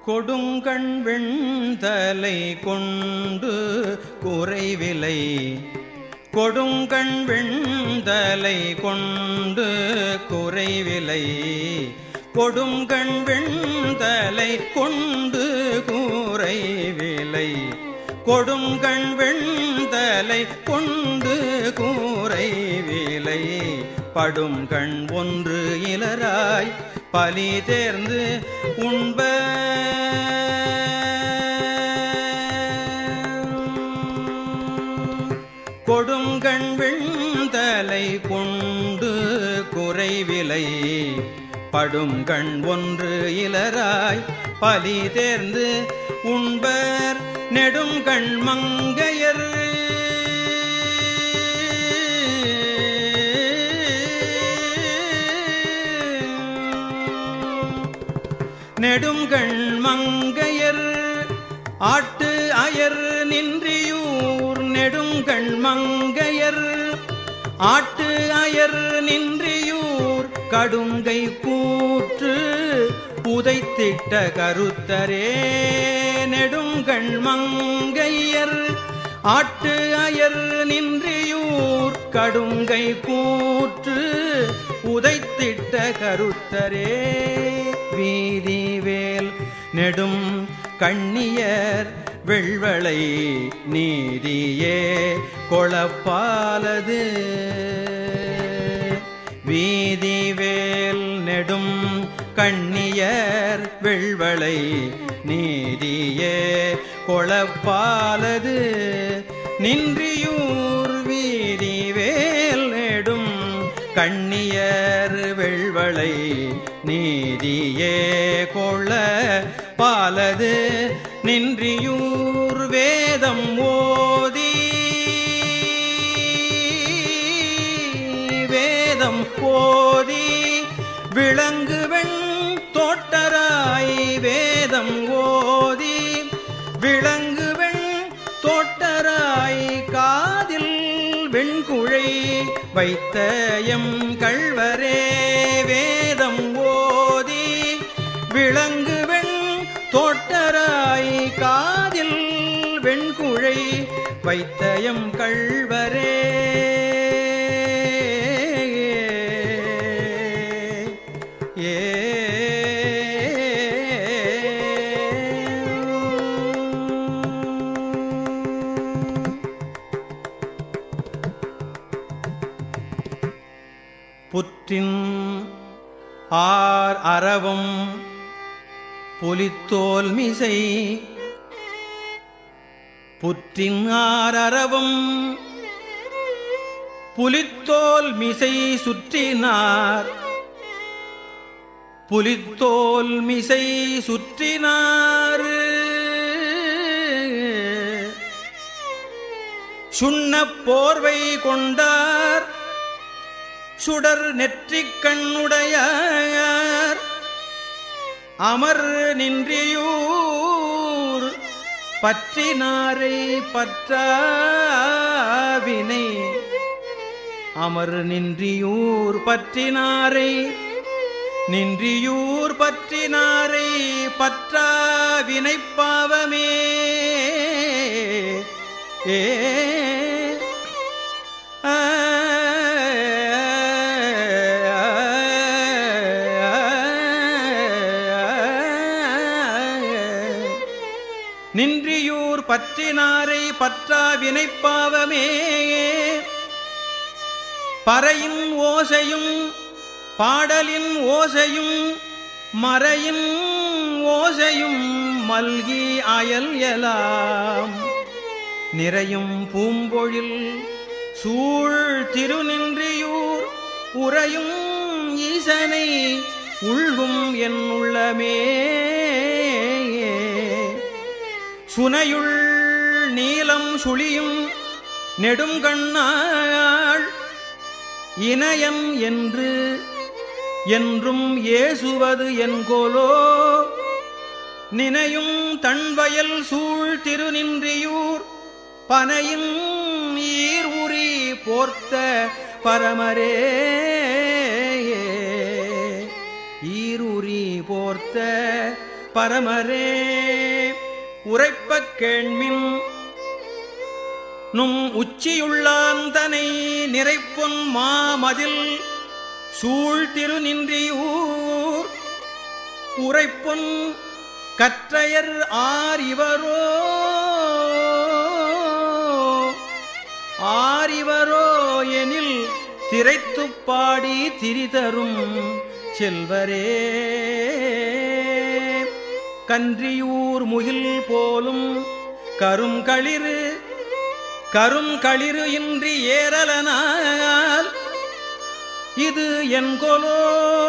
கொடுங்கண் வெண்தலை கொண்டு குறைவிலை கொடுங்கண் வெண்தலை கொண்டு குறைவிலை கொடுங்கண் வெண்தலை கொண்டு கூரைவிலை கொடுங்கண் வெண்தலை கொண்டு கூரைவிலை படும் கண் ஒன்று இலராய் பலி தேர்ந்து உண்ப கொடுங்கண் வெண்தலை கொண்டு குறைவிலை படும் கண் ஒன்று இலராய் பலி தேர்ந்து உண்பர் நெடும் கண் மங்கையர் நெடுங்கண் மங்கையர் ஆட்டு அயர் நின்றியூர் நெடுங்கண் மங்கையர் ஆட்டு அயர் நின்றியூர் கடுங்கை கூற்று புதைத்திட்ட கருத்தரே நெடுங்கண் மங்கையர் ஆட்டு அயர் நின்றியூர் கடுங்கை கூற்று உதைத்திட்ட கருத்தரே வீதிவேல் நெடும் கண்ணியர் வெள்வளை நீதியே கொளப்பாலது வீதிவேல் நெடும் கண்ணியர் வெள்வளை நீதியே கொளப்பாலது நின்றியூர் வீதிவேல் நெடும் கண்ணியர் வெள்வளை நீதியே கொள பாலது நின்றியூர் வேதம் ஓதி வேதம் போதி விளங்குவெண் தோட்டராய் வேதம் ஓதி விளங்குவெண் தோட்டராய் காதில் வெண்குழை வைத்த எம் கள்வரே வேதம் ஓதி விளங்குவெண் தோட்டராய் காதில் வெண்குழை வைத்த எம் கள்வரே ஏ புற்றின் ஆர் அறவும் புலித்தோல் மிசை புற்றின் ஆர் அறவும் புலித்தோல் மிசை சுற்றினார் புலித்தோல் மிசை சுற்றினார் சுண்ணப் போர்வை கொண்டார் சுடர் நெற்றிக் கண்ணுடையார் அமர் நின்றியூர் பற்றினாரை பற்றாவினை அமர் நின்றியூர் பற்றினாரை நின்றியூர் பற்றினாரை பற்றா வினைப்பாவமே ஏ ஆ, நின்றியூர் பற்றினாரை பற்றா வினைப்பாவமே பறையின் ஓசையும் பாடலின் ஓசையும் மறையின் ஓசையும் மல்கி அயல் எலாம் நிறையும் பூம்பொழில் சூழ் திருநின்றியூர் உறையும் ஈசனை உள்கும் என் உள்ளமே சுனையுள் நீலம் சுழியும் நெடுங்கண்ணாள் இனயன் என்று என்றும் ஏசுவது என்கோலோ நினையும் தன்வயல் சூழ் திருநின்றியூர் பனையின் ஈர் உரி போர்த்த பரமரே ஈருரி போர்த்த பரமரே உரைப்பக் கேள்மின் நும் உச்சியுள்ளாந்தனை நிறைப்பொன் மாமதில் சூழ் திருநின்றியூர் உரைப்பொன் கற்றையர் ஆர் இவரோ ஆரிவரோ எனில் திரைத்துப் பாடி திரிதரும் செல்வரே கன்றியூர் முகில் போலும் கருங்களிறு கருங்களிறு இன்றி ஏறலனால் இது என்கொலோ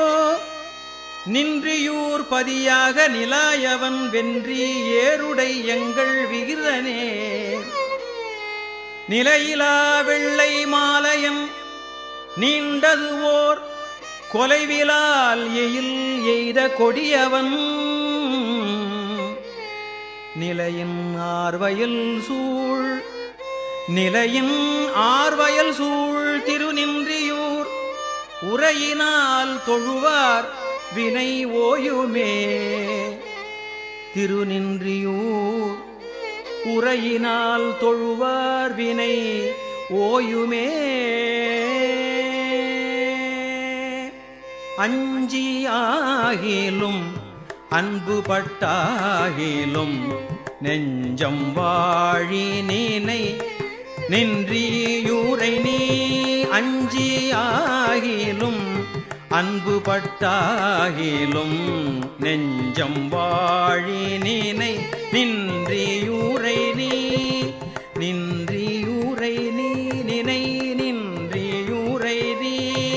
நின்றியூர் பதியாக நிலாயவன் வென்றி ஏருடை எங்கள் விகிதனே நிலையிலா வெள்ளை மாலையம் நீண்டது ஓர் கொலைவிலால் எயில் எய்த கொடியவன் நிலையின் ஆர்வயல் சூழ் நிலையின் ஆர்வயல் சூழ் திருநின்றியூர் உரையினால் தொழுவார் வினை ஓயுமே திருநின்றியூர் உரையினால் தொழுவார் வினை ஓயுமே அஞ்சி ஆகிலும் அன்பு பட்டாகிலும் நெஞ்சம் வாழி நீனை நின்றியூரை நீ அஞ்சி ஆகிலும் அன்பு பட்டாகிலும் நெஞ்சம் வாழி நீனை நின்றியூரை நீ நின்றியூரை நீ நினை நின்றியூரை நீ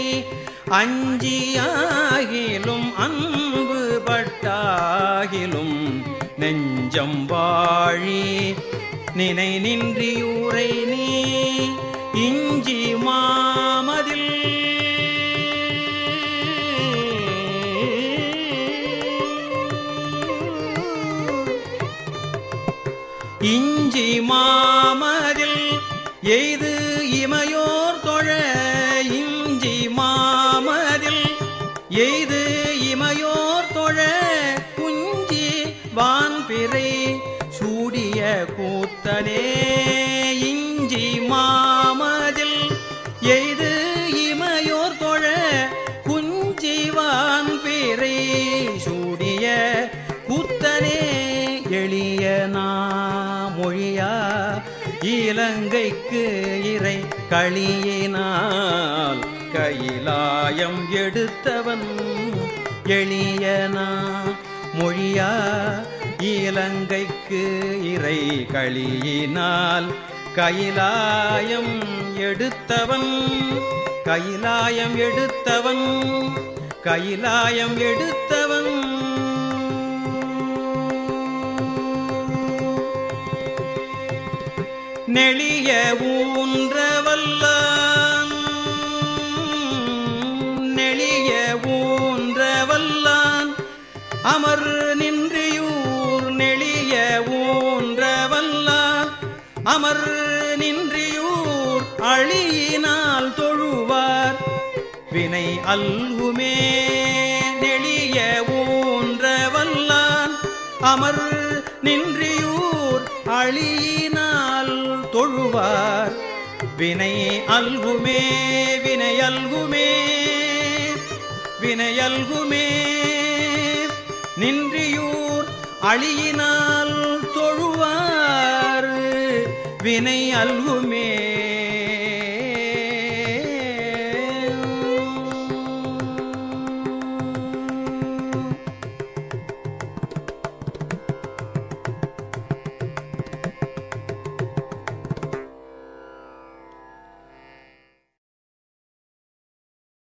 அஞ்சியாகிலும் அன்பு பட்டாகிலும் நெஞ்சம் வாழி நினை நின்றியூரை நீ இஞ்சி மாமதில் இஞ்சி மாமதில் எய்து இமையோர் தொழ இஞ்சி மாமதில் எய்து இமையோர் தொழ குஞ்சி வான்பிறை சூடிய கூத்தனே இஞ்சி மாமதில் எய்து இமையோர் தொழ குஞ்சிவான் பிறை சூடிய கூத்தனே எளிய மொழியா இலங்கைக்கு இறை களியினால் கைலாயம் எடுத்தவன் எளியனா மொழியா இலங்கைக்கு இறை களியினால் கைலாயம் எடுத்தவன் கைலாயம் எடுத்தவன் கைலாயம் எடுத்தவன் நெளிய ஊன்றவல்லான் நெளிய ஊன்றவல்லான் அமர் நின்றியூர் நெளிய ஊன்றவல்லான் அமர் நின்றியூர் அழியினால் தொழுவார் வினை அல்குமே நெளிய ஊன்றவல்லான் அமர் நின்றியூர் அழியினால் தொழுவார் வினை அல்குமே வினை அல்குமே வினை அல்குமே நின்றியூர் அழியினால் தொழுவார் வினை அல்குமே